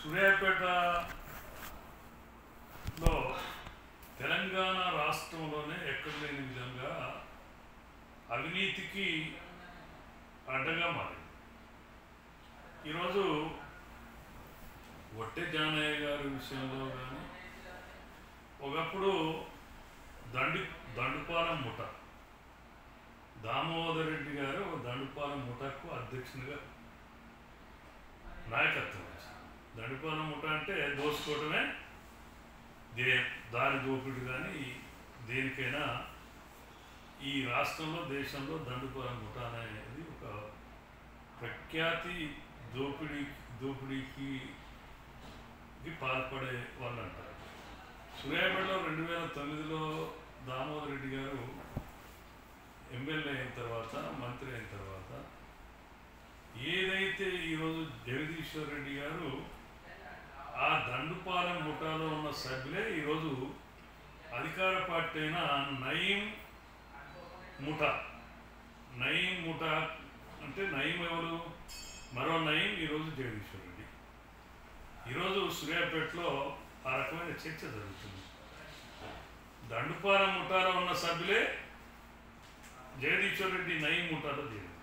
సూర్యాపేటలో తెలంగాణ రాష్ట్రంలోనే ఎక్కడ లేని విధంగా అవినీతికి అడ్డగా మారింది ఈరోజు ఒట్టె జానయ్య గారి విషయంలో కానీ ఒకప్పుడు దండి దండుపాలెం ముఠ దామోదర్ రెడ్డి గారు దండుపాలెం ముఠకు అధ్యక్షునిగా నాయకత్వం వహించారు దండుపాలెం ముఠ అంటే దోసుకోవటమే దే దారి దోపిడి కానీ దేనికైనా ఈ రాష్ట్రంలో దేశంలో దండుపాలెం ముఠ అనేది ఒక ప్రఖ్యాతి దోపిడీ దోపిడీకి కి పాల్పడే వాళ్ళు అంటారు సూర్యాపేటలో రెండు వేల తొమ్మిదిలో దామోదర్ రెడ్డి గారు ఎమ్మెల్యే అయిన తర్వాత మంత్రి అయిన తర్వాత ఏదైతే ఈరోజు జగదీశ్వర్ రెడ్డి గారు ఆ దండుపాలెం ముఠాలో ఉన్న సభ్యులే ఈరోజు అధికార పార్టీ అయిన నయీం ముఠా నయీం ముఠా అంటే నయీం ఎవరు మరో నయీం ఈరోజు జగదీశ్వర్ రెడ్డి ఈరోజు సూర్యాపేటలో ఆ రకమైన చర్చ జరుగుతుంది దండుపాలెం ముఠాలో ఉన్న సభ్యులే జగదీశ్వర్ రెడ్డి నయీం ముఠాలో చేరారు